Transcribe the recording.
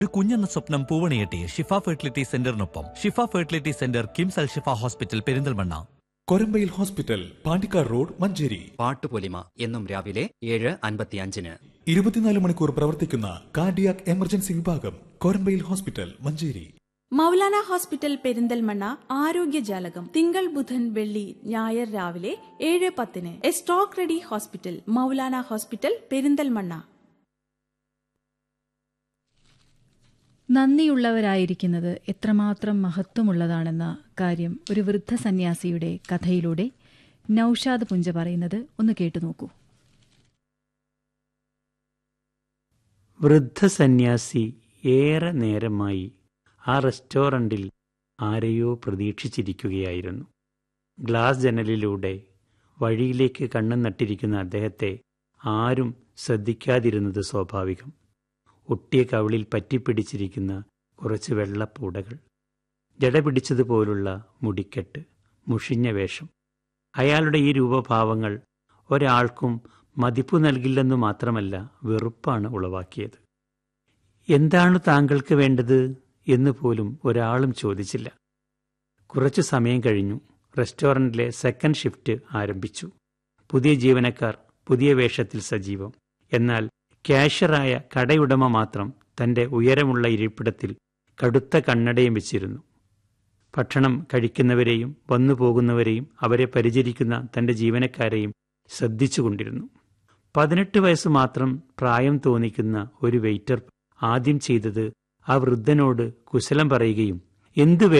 ഒരു കുഞ്ഞെന്ന സ്വപ്നം പൂവണിയെട്ടി ഷിഫ ഫെർട്ടിലിറ്റി സെന്ററിനൊപ്പം Shifa fertility centre KIMS Al Shifa hospital Perinthalmanna Korambayil hospital Pandikkad road Manjeri Pattupolima എന്നും രാവിലെ ഏഴ് അൻപത്തിയഞ്ചിന് ഇരുപത്തിനാല് മണിക്കൂർ പ്രവർത്തിക്കുന്ന കാർഡിയാക് എമർജൻസി വിഭാഗം കൊരമ്പയിൽ ഹോസ്പിറ്റൽ മഞ്ചേരി മൗലാന ഹോസ്പിറ്റൽ പെരിന്തൽമണ്ണ ആരോഗ്യജാലകം തിങ്കൾ ബുധൻ വെള്ളി ഞായർ രാവിലെ ഏഴ് പത്തിന് a stroke ready hospital Maulana hospital Perinthalmanna നന്ദിയുള്ളവരായിരിക്കുന്നത് എത്രമാത്രം മഹത്വമുള്ളതാണെന്ന കാര്യം ഒരു വൃദ്ധ സന്യാസിയുടെ കഥയിലൂടെ നൌഷാദ് പുഞ്ച പറയുന്നത് ഒന്ന് കേട്ടു നോക്കൂ വൃദ്ധസന്യാസി ഏറെ നേരമായി ആ റെസ്റ്റോറൻറ്റിൽ ആരെയോ പ്രതീക്ഷിച്ചിരിക്കുകയായിരുന്നു ഗ്ലാസ് ജനലിലൂടെ വഴിയിലേക്ക് കണ്ണു നട്ടിരിക്കുന്ന അദ്ദേഹത്തെ ആരും ശ്രദ്ധിക്കാതിരുന്നത് സ്വാഭാവികം ഒട്ടിയ കവിളിൽ പറ്റിപ്പിടിച്ചിരിക്കുന്ന കുറച്ച് വെള്ളപ്പൂടകൾ ജട പിടിച്ചതുപോലുള്ള മുടിക്കെട്ട് മുഷിഞ്ഞ വേഷം അയാളുടെ ഈ രൂപഭാവങ്ങൾ ഒരാൾക്കും മതിപ്പു നൽകില്ലെന്നു മാത്രമല്ല വെറുപ്പാണ് ഉളവാക്കിയത് എന്താണ് താങ്കൾക്ക് വേണ്ടത് എന്ന് പോലും ഒരാളും ചോദിച്ചില്ല കുറച്ചു സമയം കഴിഞ്ഞു റെസ്റ്റോറൻറ്റിലെ സെക്കൻഡ് ഷിഫ്റ്റ് ആരംഭിച്ചു പുതിയ ജീവനക്കാർ പുതിയ വേഷത്തിൽ സജീവം എന്നാൽ ക്യാഷ്യറായ കടയുടമ മാത്രം തന്റെ ഉയരമുള്ള ഇരിപ്പിടത്തിൽ കടുത്ത കണ്ണടയും വെച്ചിരുന്നു ഭക്ഷണം കഴിക്കുന്നവരെയും വന്നു പോകുന്നവരെയും അവരെ പരിചരിക്കുന്ന തന്റെ ജീവനക്കാരെയും ശ്രദ്ധിച്ചുകൊണ്ടിരുന്നു പതിനെട്ട് വയസ്സ് മാത്രം പ്രായം തോന്നിക്കുന്ന ഒരു വെയിറ്റർ ആദ്യം ചെയ്തത് ആ വൃദ്ധനോട് കുശലം പറയുകയും എന്തു